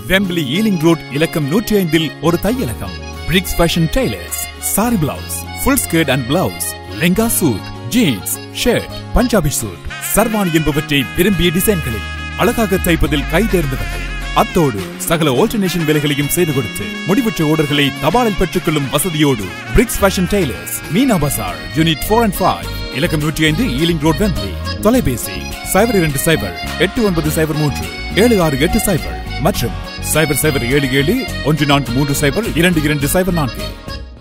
Wembley Ealing road இலக்கம் நூற்றி ஐந்தில் ஒரு தையலகம் Brix fashion tailors sari blouse full skirt and blouse lehenga suit jeans shirt Punjabi suit sherwani என்பவற்றை விரும்பிய டிசைன்களில் அழகாக தைப்பதில் கை தேர்ந்தவர்கள் அத்தோடு சகல ஆல்டர்னேஷன் வேலைகளையும் செய்து கொடுத்து முடிவுற்ற ஓர்டர்களை தபாலில் பெற்றுக்கொள்ளும் வசதியோடு Brix fashion tailors Meena Bazaar unit four and five இலக்கம் நூற்றி ஐந்து ஈலிங் ரோட் வெம்ப்லி தொலைபேசி சைபர் இரண்டு சைபர் எட்டு ஒன்பது சைபர் மூன்று ஏழு ஆறு எட்டு சைபர் மற்றும் சைபர் சைபர் ஏழு ஏழு ஒன்று நான்கு மூன்று சைபர் இரண்டு இரண்டு சைபர் நான்கு